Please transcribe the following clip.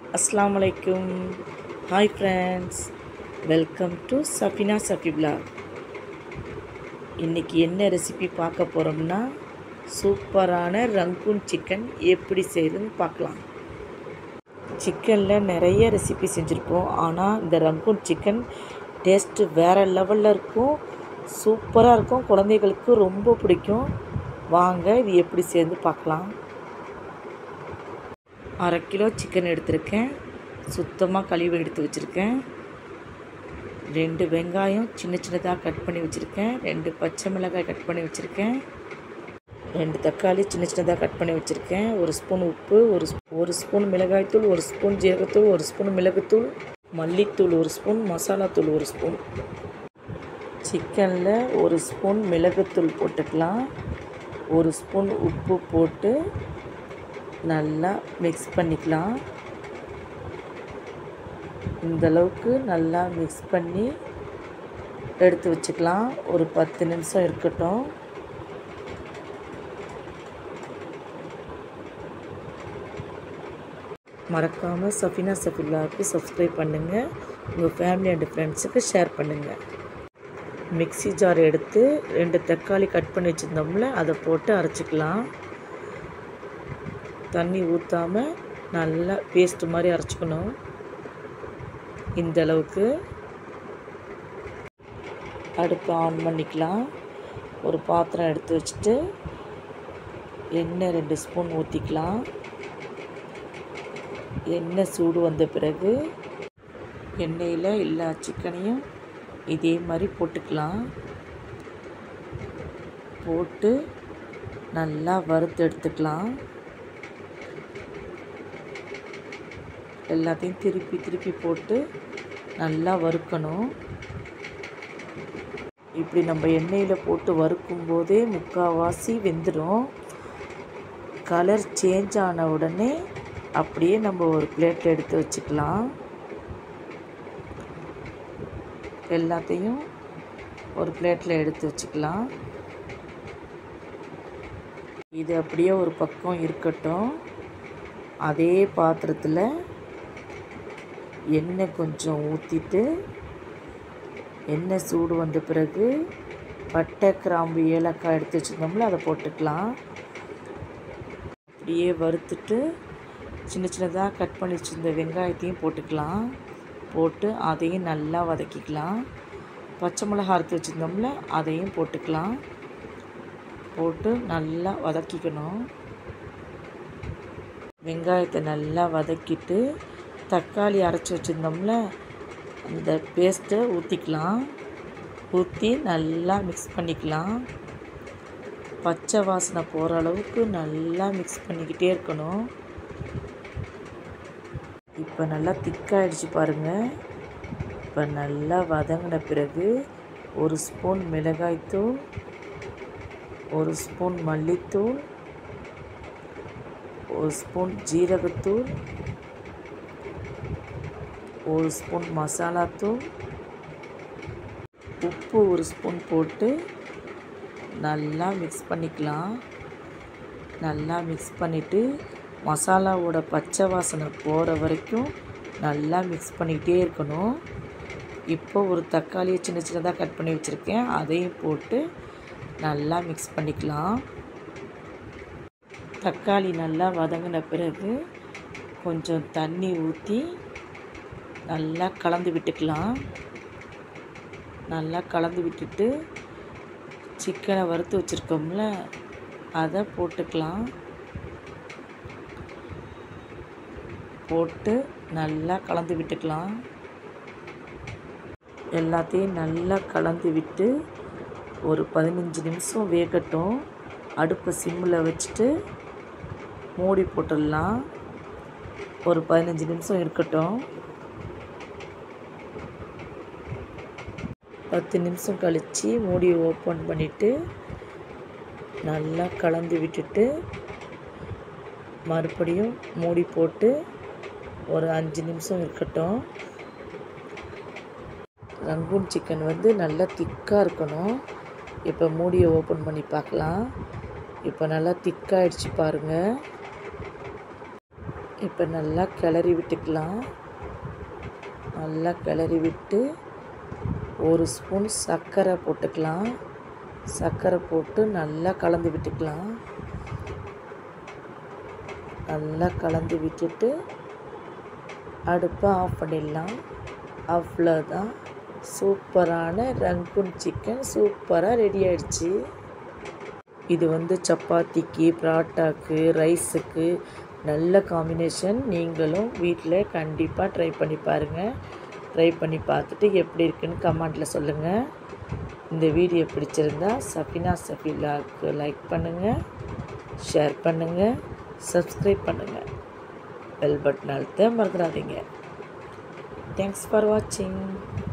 அஸ்ஸலாமு அலைக்கும் hi friends welcome to Safina Safi vlog இன்றைக்கி என்ன ரெசிபி பார்க்க போகிறோம்னா சூப்பரான ரங்கூன் சிக்கன் எப்படி செய்யுதுன்னு பார்க்கலாம் சிக்கனில் நிறைய ரெசிபி செஞ்சுருப்போம் ஆனால் இந்த ரங்கூன் சிக்கன் டேஸ்ட்டு வேறு லெவலில் இருக்கும் சூப்பராக இருக்கும் குழந்தைகளுக்கு ரொம்ப பிடிக்கும் வாங்க இது எப்படி சேர்ந்து பார்க்கலாம் அரை கிலோ சிக்கன் எடுத்திருக்கேன் சுத்தமாக கழுவி எடுத்து வச்சுருக்கேன் ரெண்டு வெங்காயம் சின்ன சின்னதாக கட் பண்ணி வச்சுருக்கேன் ரெண்டு பச்சை மிளகாய் கட் பண்ணி வச்சுருக்கேன் ரெண்டு தக்காளி சின்ன சின்னதாக கட் பண்ணி வச்சுருக்கேன் ஒரு ஸ்பூன் உப்பு ஒரு ஸ்பூ- ஒரு ஸ்பூன் மிளகாய்த்தூள் ஒரு ஸ்பூன் ஜீரகத்தூள் ஒரு ஸ்பூன் மிளகுத்தூள் மல்லித்தூள் ஒரு ஸ்பூன் மசாலாத்தூள் ஒரு ஸ்பூன் சிக்கனில் ஒரு ஸ்பூன் மிளகுத்தூள் போட்டுக்கலாம் ஒரு ஸ்பூன் உப்பு போட்டு நல்லா மிக்ஸ் பண்ணிக்கலாம் இந்த அளவுக்கு நல்லா மிக்ஸ் பண்ணி எடுத்து வச்சுக்கலாம் ஒரு பத்து நிமிஷம் இருக்கட்டும் மறக்காமல் சஃபினா சஃபில்லாவுக்கு சப்ஸ்கிரைப் பண்ணுங்கள் உங்கள் ஃபேமிலி அண்ட் ஃப்ரெண்ட்ஸுக்கு ஷேர் பண்ணுங்கள் மிக்ஸி ஜார் எடுத்து ரெண்டு தக்காளி கட் பண்ணி வச்சுருந்தோம்ல அதை போட்டு அரைச்சிக்கலாம் தண்ணி ஊற்றாமல் நல்லா பேஸ்ட் மாதிரி அரைச்சிக்கணும் இந்த அளவுக்கு அடுப்பு ஆன் பண்ணிக்கலாம் ஒரு பாத்திரம் எடுத்து வச்சுட்டு எண்ணெய் ரெண்டு ஸ்பூன் ஊற்றிக்கலாம் எண்ணெய் சூடு வந்த பிறகு எண்ணெயில் எல்லா சிக்கனையும் இதே மாதிரி போட்டுக்கலாம் போட்டு நல்லா வறுத்து எடுத்துக்கலாம் எல்லாத்தையும் திருப்பி திருப்பி போட்டு நல்லா வறுக்கணும் இப்படி நம்ம எண்ணெயில் போட்டு வறுக்கும் போதே முக்கால்வாசி வெந்துடும் கலர் சேஞ்ச் ஆன உடனே அப்படியே நம்ம ஒரு பிளேட் எடுத்து வச்சுக்கலாம் எல்லாத்தையும் ஒரு பிளேட்டில் எடுத்து வச்சுக்கலாம் இது அப்படியே ஒரு பக்கம் இருக்கட்டும் அதே பாத்திரத்தில் எண்ணெய் கொஞ்சம் ஊற்றிட்டு எண்ணெய் சூடு வந்த பிறகு பட்டை கிராம்பு ஏலக்காய் எடுத்து வச்சுருந்தோம்ல அதை போட்டுக்கலாம் அப்படியே வறுத்துட்டு சின்ன சின்னதாக கட் பண்ணி வச்சுருந்த வெங்காயத்தையும் போட்டுக்கலாம் போட்டு அதையும் நல்லா வதக்கிக்கலாம் பச்சை மிளகா அறுத்து வச்சுருந்தோம்ல அதையும் போட்டுக்கலாம் போட்டு நல்லா வதக்கிக்கணும் வெங்காயத்தை நல்லா வதக்கிட்டு தக்காளி அரைச்சி வச்சுருந்தோம்ல அந்த பேஸ்ட்டை ஊற்றிக்கலாம் ஊற்றி நல்லா மிக்ஸ் பண்ணிக்கலாம் பச்சை வாசனை போகிற அளவுக்கு நல்லா மிக்ஸ் பண்ணிக்கிட்டே இருக்கணும் இப்போ நல்லா திக்காயிடுச்சு பாருங்கள் இப்போ நல்லா வதங்கின பிறகு ஒரு ஸ்பூன் மிளகாய்த்தூள் ஒரு ஸ்பூன் மல்லித்தூள் ஒரு ஸ்பூன் ஜீரகத்தூள் ஒரு ஸ்பூன் மசாலாத்தூள் உப்பு ஒரு ஸ்பூன் போட்டு நல்லா மிக்ஸ் பண்ணிக்கலாம் நல்லா மிக்ஸ் பண்ணிவிட்டு மசாலாவோட பச்சை வாசனை போகிற வரைக்கும் நல்லா மிக்ஸ் பண்ணிக்கிட்டே இருக்கணும் இப்போ ஒரு தக்காளியை சின்ன சின்னதாக கட் பண்ணி வச்சுருக்கேன் அதையும் போட்டு நல்லா மிக்ஸ் பண்ணிக்கலாம் தக்காளி நல்லா வதங்கின பிறகு கொஞ்சம் தண்ணி ஊற்றி நல்லா கலந்து விட்டுக்கலாம் நல்லா கலந்து விட்டுட்டு சிக்கனை வறுத்து வச்சுருக்கோம்ல அதை போட்டுக்கலாம் போட்டு நல்லா கலந்து விட்டுக்கலாம் எல்லாத்தையும் நல்லா கலந்து விட்டு ஒரு பதினஞ்சு நிமிஷம் வேகட்டும் அடுப்பை சிம்மில் வச்சுட்டு மூடி போட்டுடலாம் ஒரு பதினஞ்சு நிமிஷம் இருக்கட்டும் பத்து நிமிஷம் கழித்து மூடியை ஓப்பன் பண்ணிவிட்டு நல்லா கலந்து விட்டுட்டு மறுபடியும் மூடி போட்டு ஒரு அஞ்சு நிமிஷம் இருக்கட்டும் ரங்கூன் சிக்கன் வந்து நல்லா திக்காக இருக்கணும் இப்போ மூடியை ஓப்பன் பண்ணி பார்க்கலாம் இப்போ நல்லா திக்காயிடுச்சு பாருங்கள் இப்போ நல்லா கிளறி விட்டுக்கலாம் நல்லா கிளறி விட்டு ஒரு ஸ்பூன் சர்க்கரை போட்டுக்கலாம் சர்க்கரை போட்டு நல்லா கலந்து விட்டுக்கலாம் நல்லா கலந்து விட்டுட்டு அடுப்பை ஆஃப் பண்ணிடலாம் அவ்வளோதான் சூப்பரான ரங்குன் சிக்கன் சூப்பராக ரெடி ஆயிடுச்சு இது வந்து சப்பாத்திக்கு பராட்டாக்கு ரைஸுக்கு நல்ல காம்பினேஷன் நீங்களும் வீட்டில் கண்டிப்பாக ட்ரை பண்ணி பாருங்கள் ட்ரை பண்ணி பார்த்துட்டு எப்படி இருக்குன்னு கமெண்ட்டில் சொல்லுங்கள் இந்த வீடியோ பிடிச்சிருந்தா சஃபினா சஃபிலாவுக்கு லைக் பண்ணுங்கள் ஷேர் பண்ணுங்கள் சப்ஸ்கிரைப் பண்ணுங்கள் பெல் பட்டன் அழுத்த மறந்துடாதீங்க தேங்க்ஸ் ஃபார் வாட்சிங்